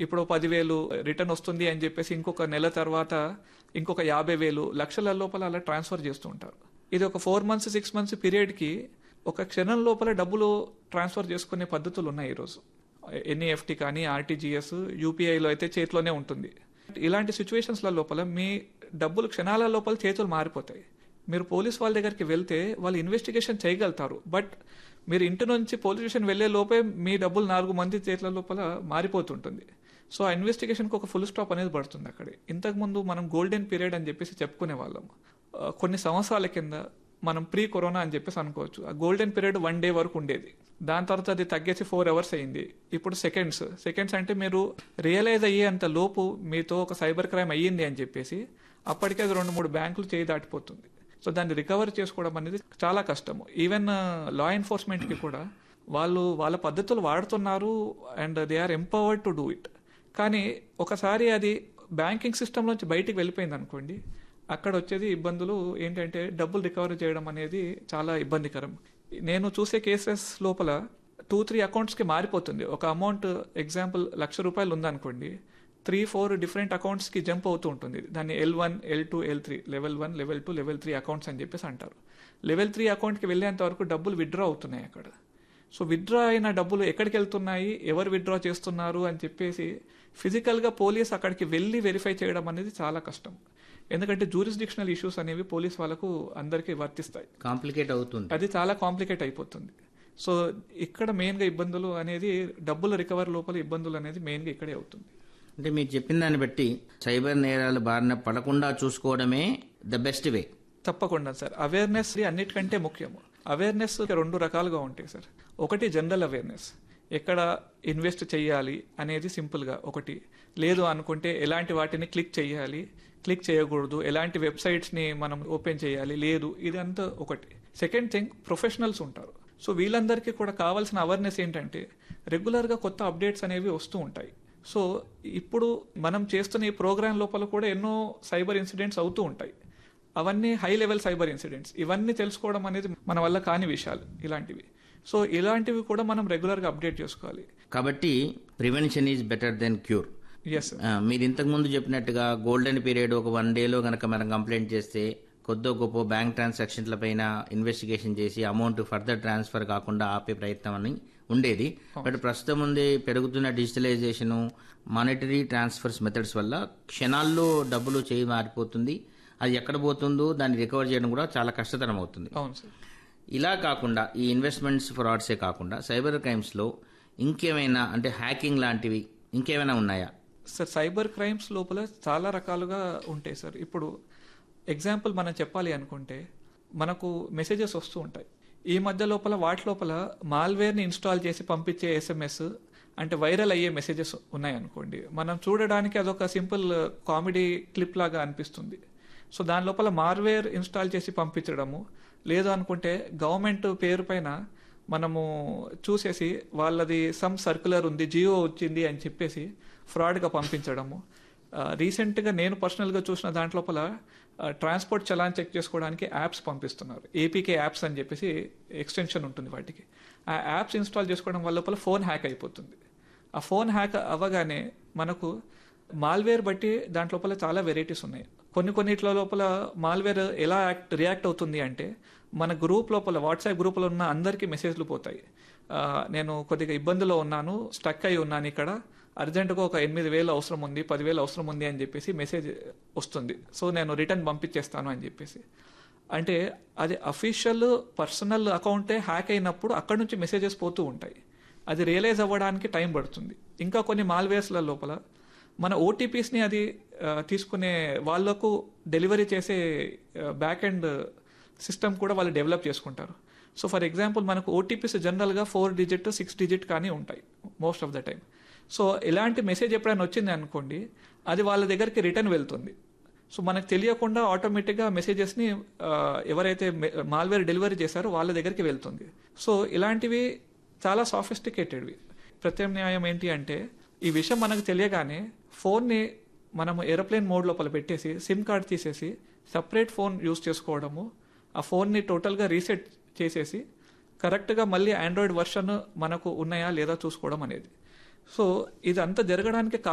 ఇప్పుడు పదివేలు రిటర్న్ వస్తుంది అని చెప్పేసి ఇంకొక నెల తర్వాత ఇంకొక యాభై వేలు లక్షల లోపల అలా ట్రాన్స్ఫర్ చేస్తూ ఉంటారు ఇది ఒక ఫోర్ మంత్స్ సిక్స్ మంత్స్ పీరియడ్కి ఒక క్షణం లోపల డబ్బులు ట్రాన్స్ఫర్ చేసుకునే పద్ధతులు ఉన్నాయి ఈరోజు ఎన్ఈఎఫ్టీ కానీ ఆర్టీజీఎస్ యూపీఐలో అయితే చేతిలోనే ఉంటుంది ఇలాంటి సిచ్యువేషన్స్ల లోపల మీ డబ్బులు క్షణాల లోపల చేతులు మారిపోతాయి మీరు పోలీస్ వాళ్ళ దగ్గరికి వెళ్తే వాళ్ళు ఇన్వెస్టిగేషన్ చేయగలుగుతారు బట్ మీరు ఇంటి నుంచి పోలీస్ స్టేషన్ వెళ్లే లోపే మీ డబ్బులు నాలుగు మంది చేతుల లోపల మారిపోతుంటుంది సో ఆ ఇన్వెస్టిగేషన్కి ఒక ఫుల్ స్టాప్ అనేది పడుతుంది అక్కడ ఇంతకుముందు మనం గోల్డెన్ పీరియడ్ అని చెప్పేసి చెప్పుకునే వాళ్ళం ఆ, కొన్ని సంవత్సరాల కింద మనం ప్రీ కరోనా అని చెప్పేసి అనుకోవచ్చు ఆ గోల్డెన్ పీరియడ్ వన్ డే వరకు ఉండేది దాని తర్వాత అది తగ్గేసి ఫోర్ అవర్స్ అయింది ఇప్పుడు సెకండ్స్ సెకండ్స్ అంటే మీరు రియలైజ్ అయ్యేంత లోపు మీతో ఒక సైబర్ క్రైమ్ అయ్యింది అని చెప్పేసి అప్పటికే అది రెండు మూడు బ్యాంకులు చేయి దాటిపోతుంది సో దాన్ని రికవర్ చేసుకోవడం అనేది చాలా కష్టము ఈవెన్ లా ఎన్ఫోర్స్మెంట్కి కూడా వాళ్ళు వాళ్ళ పద్ధతులు వాడుతున్నారు and they are empowered to do it కానీ ఒకసారి అది బ్యాంకింగ్ సిస్టమ్ నుంచి బయటికి వెళ్ళిపోయింది అనుకోండి అక్కడ వచ్చేది ఇబ్బందులు ఏంటంటే డబ్బులు రికవర్ చేయడం అనేది చాలా ఇబ్బందికరం నేను చూసే కేసెస్ లోపల టూ త్రీ అకౌంట్స్కి మారిపోతుంది ఒక అమౌంట్ ఎగ్జాంపుల్ లక్ష రూపాయలు ఉందనుకోండి త్రీ ఫోర్ డిఫరెంట్ అకౌంట్స్కి జంప్ అవుతూ ఉంటుంది దాన్ని L one L two L three level one level two level three accounts అని చెప్పేసి అంటారు లెవెల్ త్రీ అకౌంట్కి వెళ్ళేంత వరకు డబ్బులు విత్డ్రా అవుతున్నాయి అక్కడ సో విత్డ్రా అయిన డబ్బులు ఎక్కడికి వెళ్తున్నాయి ఎవరు విత్డ్రా చేస్తున్నారు అని చెప్పేసి ఫిజికల్గా పోలీస్ అక్కడికి వెళ్ళి వెరిఫై చేయడం అనేది చాలా కష్టం ఎందుకంటే జూరిస్డిక్షనల్ ఇష్యూస్ అనేవి పోలీస్ వాళ్ళకు అందరికీ వర్తిస్తాయి కాంప్లికేట్ అవుతుంది అది చాలా కాంప్లికేట్ అయిపోతుంది సో ఇక్కడ మెయిన్గా ఇబ్బందులు అనేది డబ్బుల రికవర్ లోపల ఇబ్బందులు అనేది మెయిన్గా ఇక్కడే అవుతుంది అంటే మీరు చెప్పిన దాన్ని బట్టి సైబర్ నేరాలు బారిన పడకుండా చూసుకోవడమే ద బెస్ట్ వే తప్పకుండా సార్ అవేర్నెస్ అన్నిటికంటే ముఖ్యము అవేర్నెస్ రెండు రకాలుగా ఉంటాయి సార్ ఒకటి జనరల్ అవేర్నెస్ ఎక్కడ ఇన్వెస్ట్ చేయాలి అనేది సింపుల్గా ఒకటి లేదు అనుకుంటే ఎలాంటి వాటిని క్లిక్ చేయాలి క్లిక్ చేయకూడదు ఎలాంటి వెబ్సైట్స్ని మనం ఓపెన్ చేయాలి లేదు ఇదంతా ఒకటి సెకండ్ థింగ్ ప్రొఫెషనల్స్ ఉంటారు సో వీళ్ళందరికీ కూడా కావాల్సిన అవేర్నెస్ ఏంటంటే రెగ్యులర్గా కొత్త అప్డేట్స్ అనేవి వస్తూ ఉంటాయి సో ఇప్పుడు మనం చేస్తున్న ఈ ప్రోగ్రామ్ లోపల కూడా ఎన్నో సైబర్ ఇన్సిడెంట్స్ అవుతూ ఉంటాయి అవన్నీ హై లెవెల్ సైబర్ ఇన్సిడెంట్స్ ఇవన్నీ తెలుసుకోవడం అనేది మన వల్ల కాని విషయాలు ఇలాంటివి సో ఇలాంటివి కూడా మనం రెగ్యులర్గా అప్డేట్ చేసుకోవాలి కాబట్టి prevention is better then cure yes మీరు ఇంతకు ముందు చెప్పినట్టుగా గోల్డెన్ పీరియడ్ ఒక వన్ డేలో కనుక మనం కంప్లైంట్ చేస్తే కొద్దో గొప్ప బ్యాంక్ ట్రాన్సాక్షన్ల పైన ఇన్వెస్టిగేషన్ చేసి అమౌంట్ ఫర్దర్ ట్రాన్స్ఫర్ కాకుండా ఆపే ప్రయత్నం అని ఉండేది బట్ ప్రస్తుతం ఉంది పెరుగుతున్న డిజిటలైజేషన్ మానిటరీ ట్రాన్స్ఫర్స్ మెథడ్స్ వల్ల క్షణాల్లో డబ్బులు చేయి మారిపోతుంది అది ఎక్కడ పోతుందో దాన్ని రికవర్ చేయడం కూడా చాలా కష్టతరం అవుతుంది అవును సార్ ఇలా కాకుండా ఈ ఇన్వెస్ట్మెంట్స్ ఫ్రాడ్సే కాకుండా సైబర్ క్రైమ్స్లో ఇంకేమైనా అంటే హ్యాకింగ్ లాంటివి ఇంకేమైనా ఉన్నాయా సార్ సైబర్ క్రైమ్స్ లోపల చాలా రకాలుగా ఉంటాయి సార్ ఇప్పుడు ఎగ్జాంపుల్ మనం చెప్పాలి అనుకుంటే మనకు మెసేజెస్ వస్తూ ఉంటాయి ఈ మధ్య లోపల వాటి లోపల మాల్వేర్ని ఇన్స్టాల్ చేసి పంపించే ఎస్ఎంఎస్ అంటే వైరల్ అయ్యే మెసేజెస్ ఉన్నాయనుకోండి మనం చూడడానికి అదొక సింపుల్ కామెడీ క్లిప్ లాగా అనిపిస్తుంది సో దాని లోపల మార్వేర్ ఇన్స్టాల్ చేసి పంపించడము లేదు అనుకుంటే గవర్నమెంట్ పేరు పైన మనము చూసేసి వాళ్ళది సమ్ సర్క్యులర్ ఉంది జియో వచ్చింది అని చెప్పేసి ఫ్రాడ్గా పంపించడము రీసెంట్గా నేను పర్సనల్గా చూసిన దాంట్లోపల ట్రాన్స్పోర్ట్ చలాన్ చెక్ చేసుకోవడానికి యాప్స్ పంపిస్తున్నారు ఏపీకే యాప్స్ అని చెప్పేసి ఎక్స్టెన్షన్ ఉంటుంది వాటికి ఆ యాప్స్ ఇన్స్టాల్ చేసుకోవడం వల్ల లోపల ఫోన్ హ్యాక్ అయిపోతుంది ఆ ఫోన్ హ్యాక్ అవ్వగానే మనకు మాల్వేర్ బట్టి దాంట్లోపల చాలా వెరైటీస్ ఉన్నాయి కొన్ని కొన్నిట్ల లోపల మాల్వేర్ ఎలా యాక్ట్ రియాక్ట్ అవుతుంది అంటే మన గ్రూప్ లోపల వాట్సాప్ గ్రూప్లో ఉన్న అందరికీ మెసేజ్లు పోతాయి ఆ, నేను కొద్దిగా ఇబ్బందిలో ఉన్నాను స్టక్ అయి ఉన్నాను ఇక్కడ అర్జెంటుగా ఒక ఎనిమిది వేలు అవసరం ఉంది పదివేలు అవసరం ఉంది అని చెప్పేసి మెసేజ్ వస్తుంది సో నేను రిటర్న్ పంపించేస్తాను అని చెప్పేసి అంటే అది అఫీషియల్ పర్సనల్ అకౌంటే హ్యాక్ అయినప్పుడు అక్కడ నుంచి మెసేజెస్ పోతూ ఉంటాయి అది రియలైజ్ అవ్వడానికి టైం పడుతుంది ఇంకా కొన్ని మాల్వేర్స్ల లోపల మన ఓటీపీస్ని అది ఆ, తీసుకునే వాళ్ళకు డెలివరీ చేసే బ్యాక్ ఎండ్ సిస్టమ్ కూడా వాళ్ళు డెవలప్ చేసుకుంటారు సో ఫర్ ఎగ్జాంపుల్ మనకు ఓటీపీస్ జనరల్గా ఫోర్ డిజిట్ సిక్స్ డిజిట్ కానీ ఉంటాయి most of the time so ఇలాంటి మెసేజ్ ఎప్పుడైనా వచ్చింది అనుకోండి అది వాళ్ళ దగ్గరికి రిటర్న్ వెళ్తుంది సో మనకు తెలియకుండా ఆటోమేటిక్గా మెసేజెస్ని ఎవరైతే మాల్వేర్ డెలివరీ చేశారో వాళ్ళ దగ్గరికి వెళ్తుంది సో ఇలాంటివి చాలా సాఫిస్టికేటెడ్వి ప్రత్యామ్నాయం ఏంటి అంటే ఈ విషయం మనకు తెలియగానే ఫోన్ని మనము ఏరోప్లేన్ మోడ్ లోపల పెట్టేసి సిమ్ కార్డ్ తీసేసి సపరేట్ ఫోన్ యూస్ చేసుకోవడము ఆ ఫోన్ని టోటల్గా రీసెట్ చేసేసి కరెక్ట్గా మళ్ళీ ఆండ్రాయిడ్ వర్షన్ మనకు ఉన్నాయా లేదా చూసుకోవడం అనేది సో ఇదంతా జరగడానికి